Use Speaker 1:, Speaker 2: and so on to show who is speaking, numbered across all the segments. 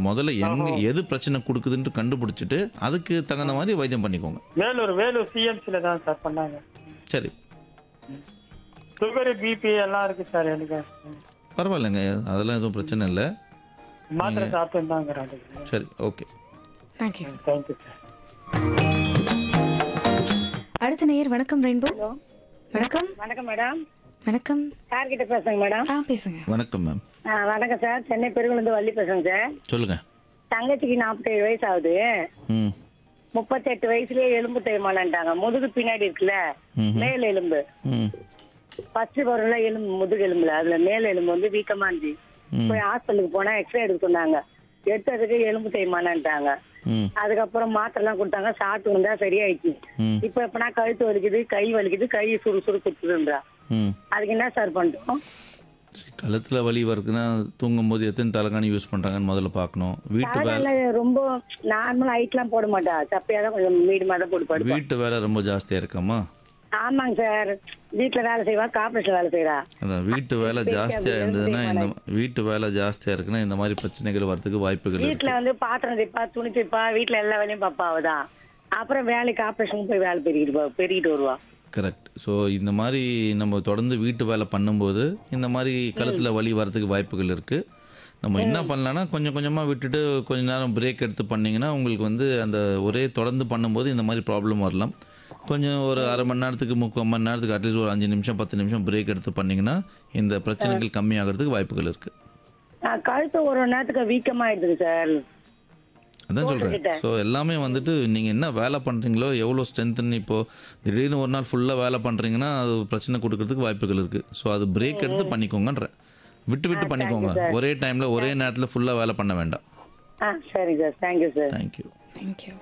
Speaker 1: முதல்ல எங்க எது பிரச்சனை கொடுக்குதுன்ட்டு கண்டுபிடிச்சிட்டு அதுக்கு தகுந்த மாதிரி வைத்தியம் பண்ணிக்கோங்க
Speaker 2: வேலூர் வேலூர் சிஎம்சில தான் சார் பண்ணாங்க
Speaker 1: சரி
Speaker 2: சுகர் பிபி எல்லாம் இருக்கு சார் எனக்கு
Speaker 1: பரவாயில்லைங்க அதெல்லாம் எதுவும் பிரச்சனை இல்லை
Speaker 2: மாத்திரை சாப்பிட்டு தாங்கிறாங்க
Speaker 1: சரி ஓகே
Speaker 3: தேங்க்யூ
Speaker 2: தேங்க்யூ சார்
Speaker 3: அடுத்த நேயர் வணக்கம் ரெயின்போ வணக்கம்
Speaker 4: வணக்கம் மேடம்
Speaker 3: வணக்கம்
Speaker 4: சார் கிட்ட பேசுங்க மேடம்
Speaker 3: ஆ பேசுங்க
Speaker 1: வணக்கம் மேம்
Speaker 4: ஆ, வணக்கம் சார் சென்னை பெருங்குளந்து வள்ளி பேசுங்க சார்
Speaker 1: சொல்லுங்க
Speaker 4: தங்கச்சிக்கு நாற்பத்தேழு வயசு ஆகுது
Speaker 1: ம்
Speaker 4: முப்பத்தெட்டு வயசுலயே எலும்பு தேய்மானன்ட்டாங்க முதுகு பின்னாடி இருக்குல்ல
Speaker 1: ம்ஹும்.
Speaker 4: மேல் எலும்பு
Speaker 1: ம்
Speaker 4: ஃபர்ஸ்ட் பொருள்ல எலும்பு முதுகு எலும்புல அதுல மேல் எலும்பு வந்து வீக்கமா இருந்துச்சு
Speaker 1: ம்.
Speaker 4: போய் ஹாஸ்பிட்டலுக்கு போனா எக்ஸ்ரே எடுக்க சொன்னாங்க எடுத்ததுக்கு எலும்பு தேய்மானன்ட்டாங்க
Speaker 1: ம்
Speaker 4: அதுக்கப்புறம் மாத்திரை எல்லாம் கொடுத்தாங்க சாப்பிட்டு வந்தா சரியாயிடுச்சு
Speaker 1: ம்
Speaker 4: இப்ப எப்பனா கழுத்து வலிக்குது கை வலிக்குது கை சுறு சுறு குத்துதுன்றா
Speaker 1: ம்
Speaker 4: அதுக்கு என்ன சார் பண்றோம்
Speaker 1: கழுத்தில் வலி வருதுன்னா தூங்கும்போது எத்தனை தலைகாணி யூஸ் பண்ணுறாங்கன்னு முதல்ல பார்க்கணும் வீட்டு வேலை
Speaker 4: காலையில ரொம்ப நார்மல் ஹைட்லாம் போட மாட்டா சப்பையா தான் கொஞ்சம் மீடியமா தான் போட்டு படுப்பா
Speaker 1: வீட்டு வேலை ரொம்ப ஜாஸ்தியாக இருக்காமா
Speaker 4: ஆமாங்க சார் வீட்டுல வேலை செய்வா கார்பரேஷன் வேலை செய்யறா
Speaker 1: அதான் வீட்டு வேலை ஜாஸ்தியாக இருந்ததுன்னா இந்த வீட்டு வேலை ஜாஸ்தியாக இருக்குன்னா இந்த மாதிரி பிரச்சனைகள் வரதுக்கு வாய்ப்புகள் இருக்கு
Speaker 4: வீட்டுல வந்து பாத்திரம் தைப்பா துணி தைப்பா வீட்டுல எல்லா வேலையும் பாப்பா அவதான் அப்புறம் வேலைக்கு ஆபரேஷன் போய் வேலை பெருகிட்டு போ- பெருகிட்டு வருவா
Speaker 1: கரெக்ட் ஸோ இந்த மாதிரி நம்ம தொடர்ந்து வீட்டு வேலை பண்ணும்போது இந்த மாதிரி கழுத்தில் வலி வரதுக்கு வாய்ப்புகள் இருக்குது நம்ம என்ன பண்ணலாம்னா கொஞ்சம் கொஞ்சமாக விட்டுட்டு கொஞ்ச நேரம் பிரேக் எடுத்து பண்ணிங்கன்னா உங்களுக்கு வந்து அந்த ஒரே தொடர்ந்து பண்ணும்போது இந்த மாதிரி ப்ராப்ளம் வரலாம் கொஞ்சம் ஒரு அரை மணி நேரத்துக்கு முக்கால் மணி நேரத்துக்கு அட்லீஸ்ட் ஒரு அஞ்சு நிமிஷம் பத்து நிமிஷம் பிரேக் எடுத்து பண்ணிங்கன்னா இந்த பிரச்சனைகள் கம்மியாகிறதுக்கு வாய்ப்புகள் இருக்குது
Speaker 4: நான் கழுத்து ஒரு ஒரு நேரத்துக்கு வீக்கமாயிடுதுங்க சார்
Speaker 1: அதான் சொல்கிறேன் ஸோ எல்லாமே வந்துட்டு நீங்கள் என்ன வேலை பண்ணுறீங்களோ எவ்வளோ ஸ்ட்ரென்த்துன்னு இப்போது திடீர்னு ஒரு நாள் ஃபுல்லாக வேலை பண்ணுறீங்கன்னா அது பிரச்சனை கொடுக்கறதுக்கு வாய்ப்புகள் இருக்குது ஸோ அது பிரேக் எடுத்து பண்ணிக்கோங்கன்ற விட்டு விட்டு பண்ணிக்கோங்க ஒரே டைமில் ஒரே நேரத்தில் ஃபுல்லாக வேலை பண்ண வேண்டாம்
Speaker 4: ஆ சரிங்க sir thank you sir
Speaker 1: thank you
Speaker 3: thank you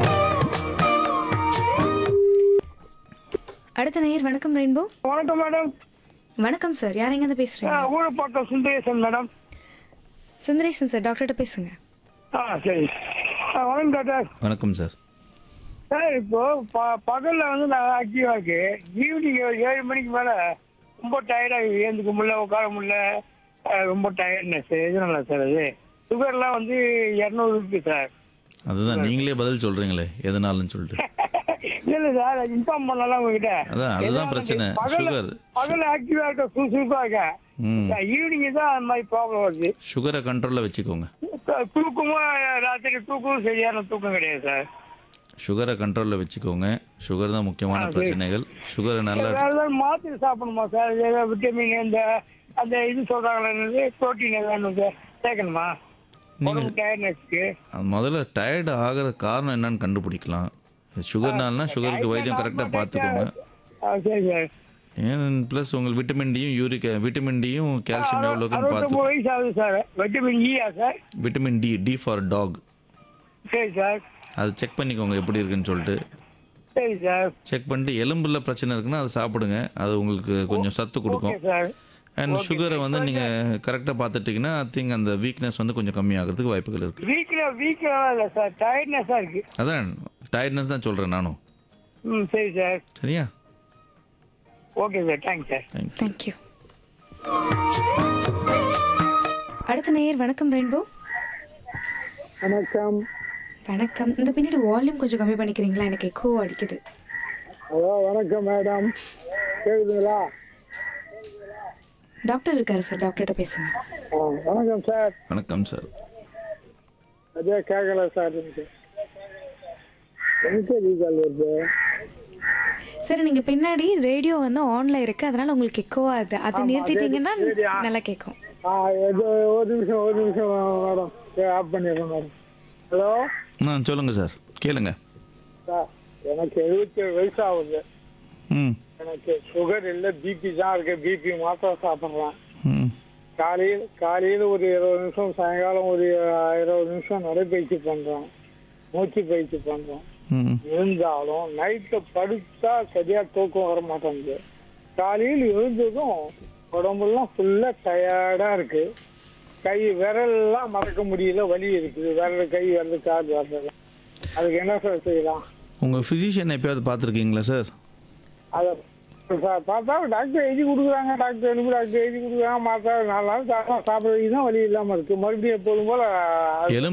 Speaker 3: அடுத்த நேயர் வணக்கம் ரெயின்போ
Speaker 2: வணக்கம் மேடம்
Speaker 3: வணக்கம் சார் யார் எங்க பேசுறீங்க
Speaker 2: ஊழப்பாக்கம் சுந்தரேசன் மேடம்
Speaker 3: சுந்தரேஷன் சார் டாக்டர்கிட்ட பேசுங்க
Speaker 2: ஆ சரி ஆ, வணக்கம் டாக்டர்
Speaker 1: வணக்கம் சார்
Speaker 2: சார் இப்போ ப- பகல்ல வந்து நான் ஆக்டிவா இருக்கு ஈவினிங் ஏழு மணிக்கு மேல ரொம்ப டயர்டா ஏந்துக்க முடியல உட்கார முடியல அஹ், ரொம்ப டயர்ட்னஸ் எதனால சார் அது சுகர்லாம் வந்து இரநூறு இருக்கு சார்
Speaker 1: அதுதான் நீங்களே பதில் சொல்கிறீங்களே எதனாலன்னு சொல்லிட்டு
Speaker 2: இல்ல சார் இன்ஃபார்ம் பண்ணலாம் உங்ககிட்ட
Speaker 1: அதான் அதுதான் பிரச்சனை
Speaker 2: பகல்ல
Speaker 1: சுகர்
Speaker 2: பகல்ல ஆக்டிவா இருக்க சுறுசுறுப்பா இருக்கேன்
Speaker 1: ம்
Speaker 2: ஈவினிங் தான் அந்த மாதிரி ப்ராப்ளம் வருது
Speaker 1: சுகரை கண்ட்ரோலில் வச்சுக்கோங்க
Speaker 2: த- தூக்கமும் ராத்திரி தூக்கமும் சரியான தூக்கம் கிடையாது சார்
Speaker 1: சுகரை கண்ட்ரோலில் வச்சுக்கோங்க சுகர் தான் முக்கியமான பிரச்சனைகள் சுகரை நல்லா
Speaker 2: வேற ஏதாவது மாத்திரை சாப்பிடணுமா சார் ஏதாவது விட்டமின் இந்த அந்த இது சொல்றாங்களே என்னது புரோட்டீன் வேணும் சார் சேர்க்கணுமா உடம்பு டயர்ட்னஸ்க்கு
Speaker 1: அது முதல்ல டயர்டு ஆகிற காரணம் என்னன்னு கண்டுபிடிக்கலாம் சுகர்னால்னா சுகருக்கு வைத்தியம் கரெக்டாக பார்த்துக்கோங்க
Speaker 2: சரி சார்
Speaker 1: ஏன் ப்ளஸ் உங்களுக்கு விட்டமின் டியும் யூரிக் விட்டமின் டியும் கால்சியம் எவ்வளோ இருக்குன்னு பார்த்து
Speaker 2: அறுபத்தொம்பது வயசு ஆகுது சார் விட்டமின் ஈயா sir
Speaker 1: vitamin D D for dog
Speaker 2: சரி சார்
Speaker 1: அது செக் பண்ணிக்கோங்க எப்படி இருக்குன்னு சொல்லிட்டு
Speaker 2: சரி சார்
Speaker 1: செக் பண்ணிட்டு எலும்புல பிரச்சனை இருக்குன்னா அதை சாப்பிடுங்க அது உங்களுக்கு கொஞ்சம் சத்து
Speaker 2: ஓகே
Speaker 1: கொடுக்கும்
Speaker 2: சார்
Speaker 1: அண்ட் சுகரை வந்து நீங்கள் கரெக்டாக பார்த்துட்டிங்கன்னா ஐ திங்க் அந்த வீக்னஸ் வந்து கொஞ்சம் கம்மியாகிறதுக்கு வாய்ப்புகள் இருக்குது
Speaker 2: வீக்ல வீக்லாம் இல்லை சார் டயர்ட்னஸாக இருக்கு
Speaker 1: அதான் டயர்ட்னஸ் தான் சொல்கிறேன் நானும்
Speaker 2: ம் சரி சார்
Speaker 1: சரியா
Speaker 2: okay sir thanks sir
Speaker 1: thank you
Speaker 3: thank you அடுத்த நேயர் வணக்கம் ரெயின்போ
Speaker 2: வணக்கம்
Speaker 3: வணக்கம் இந்த பின்னாடி வால்யூம் கொஞ்சம் கம்மி பண்ணிக்கிறீங்களா எனக்கு எக்கோ அடிக்குது
Speaker 2: ஹலோ வணக்கம் மேடம் கேக்குதுங்களா
Speaker 3: டாக்டர் இருக்காரு சார் டாக்டர்கிட்ட பேசுங்க
Speaker 2: வணக்கம் சார்
Speaker 1: வணக்கம் சார்
Speaker 2: அதே கேட்கல சார் எனக்கு எனக்கு ரீகால் வருது
Speaker 3: சரி நீங்க பின்னாடி ரேடியோ வந்து ஆன்ல இருக்கு அதனால உங்களுக்கு எக்கோவா அது அதை நிறுத்திட்டீங்கன்னா நல்லா கேட்கும்
Speaker 2: ஆ ஏதோ ஒரு நிமிஷம் ஒரு நிமிஷம் மேடம் ஆஃப் பண்ணிடுறேன் மேடம் ஹலோ
Speaker 1: ஆ சொல்லுங்கள் சார் கேளுங்க
Speaker 2: சார் எனக்கு எழுபத்தேழு வயசு ஆகுது
Speaker 1: ம்
Speaker 2: எனக்கு சுகர் இல்லை பிபி தான் இருக்கு பிபி மாத்திரை சாப்பிட்றேன்
Speaker 1: ம்
Speaker 2: காலையில் காலையில் ஒரு இருபது நிமிஷம் சாயங்காலம் ஒரு இருபது நிமிஷம் நடைப்பயிற்சி பண்ணுறேன் மூச்சு பயிற்சி பண்ணுறேன்
Speaker 1: ம்
Speaker 2: இருந்தாலும் நைட்டு படுத்தா சரியா தூக்கம் வர மாட்டேங்குது காலையில் எழுந்ததும் உடம்பெல்லாம் ஃபுல்லா டயர்டா இருக்கு கை விரல்லாம் மறக்க முடியல வலி இருக்குது விரல் கை விரல் கால் விரல் அதுக்கு என்ன சார் செய்யலாம்
Speaker 1: உங்கள் ஃபிசிஷியன் எப்பயாவது பார்த்துருக்கீங்களா சார்
Speaker 2: அதை பா- பார்த்தா டாக்டர் எழுதி கொடுக்குறாங்க டாக்டர் எழுதி டாக்டர் எழுதி கொடுக்குறாங்க மாத்தா நாலு நாள் சாப்பிட சாப்பிட்றதுக்கு தான் வலி இல்லாமல் இருக்கு மறுபடியும் எப்போதும் போல
Speaker 1: எலும்பு